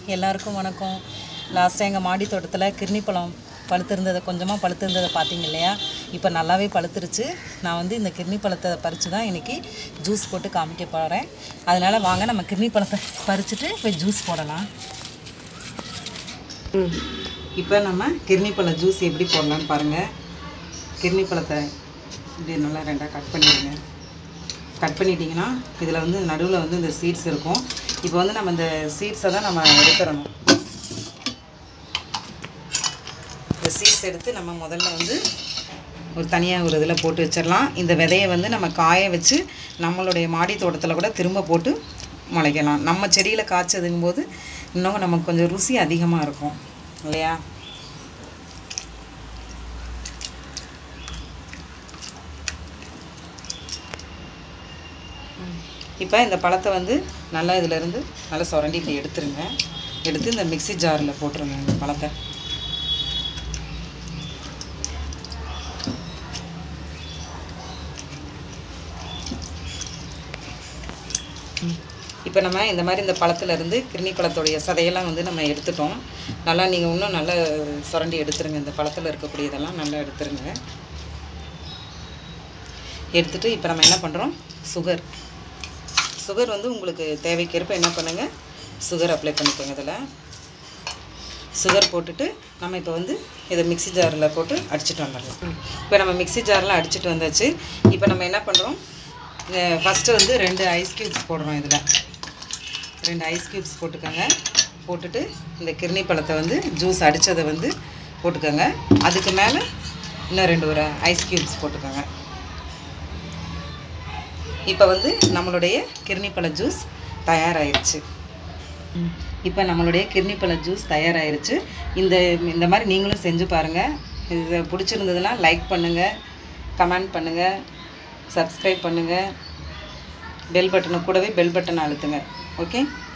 எல்லாருக்கும் வணக்கம் லாஸ்ட்டாக எங்கள் மாடி தோட்டத்தில் கிர்னி பழம் பழுத்திருந்ததை கொஞ்சமாக பழுத்திருந்ததை பார்த்தீங்க இல்லையா இப்போ நல்லாவே பழுத்துருச்சு நான் வந்து இந்த கிர்னி பழத்தை பறித்து தான் இன்றைக்கி ஜூஸ் போட்டு காமிக்க போகிறேன் அதனால் வாங்க நம்ம கிர்னி பழத்தை பறிச்சுட்டு போய் ஜூஸ் போடலாம் இப்போ நம்ம கிர்னி பழ ஜூஸ் எப்படி போடலான்னு பாருங்கள் கிர்னி பழத்தை இப்படி நல்லா ரெண்டாக கட் பண்ணிடுங்க கட் பண்ணிட்டீங்கன்னா இதில் வந்து நடுவில் வந்து இந்த சீட்ஸ் இருக்கும் இப்போ வந்து நம்ம இந்த சீட்ஸை தான் நம்ம எடுத்துடணும் இந்த சீட்ஸ் எடுத்து நம்ம முதல்ல வந்து ஒரு தனியாக ஒரு இதில் போட்டு வச்சிடலாம் இந்த விதையை வந்து நம்ம காய வச்சு நம்மளுடைய மாடி தோட்டத்தில் கூட திரும்ப போட்டு முளைக்கலாம் நம்ம செடியில் காய்ச்சதுங்கும் போது இன்னும் நமக்கு கொஞ்சம் ருசி அதிகமாக இருக்கும் இல்லையா இப்போ இந்த பழத்தை வந்து நல்லா இதிலேருந்து நல்லா சுரண்டி இப்படி எடுத்துருங்க எடுத்து இந்த மிக்ஸி ஜாரில் போட்டுருங்க இந்த பழத்தை இப்போ நம்ம இந்த மாதிரி இந்த பழத்துலேருந்து கிருணி பழத்தோடைய சதையெல்லாம் வந்து நம்ம எடுத்துட்டோம் நல்லா நீங்கள் இன்னும் நல்லா சுரண்டி எடுத்துருங்க இந்த பழத்தில் இருக்கக்கூடியதெல்லாம் நல்லா எடுத்துருங்க எடுத்துட்டு இப்போ நம்ம என்ன பண்ணுறோம் சுகர் சுகர் வந்து உங்களுக்கு தேவைக்கேற்ப என்ன பண்ணுங்கள் சுகர் அப்ளை பண்ணிக்கோங்க இதில் சுகர் போட்டுட்டு நம்ம இப்போ வந்து இதை மிக்ஸி ஜாரில் போட்டு அடிச்சிட்டு வந்துடலாம் இப்போ நம்ம மிக்ஸி ஜாரில் அடிச்சிட்டு வந்தாச்சு இப்போ நம்ம என்ன பண்ணுறோம் ஃபஸ்ட்டு வந்து ரெண்டு ஐஸ் க்யூப்ஸ் போடுறோம் இதில் ரெண்டு ஐஸ் க்யூப்ஸ் போட்டுக்கோங்க போட்டுட்டு இந்த கிர்னி பழத்தை வந்து ஜூஸ் அடித்ததை வந்து போட்டுக்கோங்க அதுக்கு மேலே இன்னும் ரெண்டு ஒரு ஐஸ் க்யூப்ஸ் போட்டுக்கோங்க இப்போ வந்து நம்மளுடைய கிர்னிப்பழ ஜூஸ் தயாராகிருச்சு இப்போ நம்மளுடைய கிர்னிப்பழ ஜூஸ் தயாராகிருச்சு இந்த இந்த மாதிரி நீங்களும் செஞ்சு பாருங்கள் இது பிடிச்சிருந்ததுன்னா லைக் பண்ணுங்கள் கமெண்ட் பண்ணுங்கள் சப்ஸ்கிரைப் பண்ணுங்கள் பெல் பட்டனை கூடவே பெல் பட்டன் அழுத்துங்க ஓகே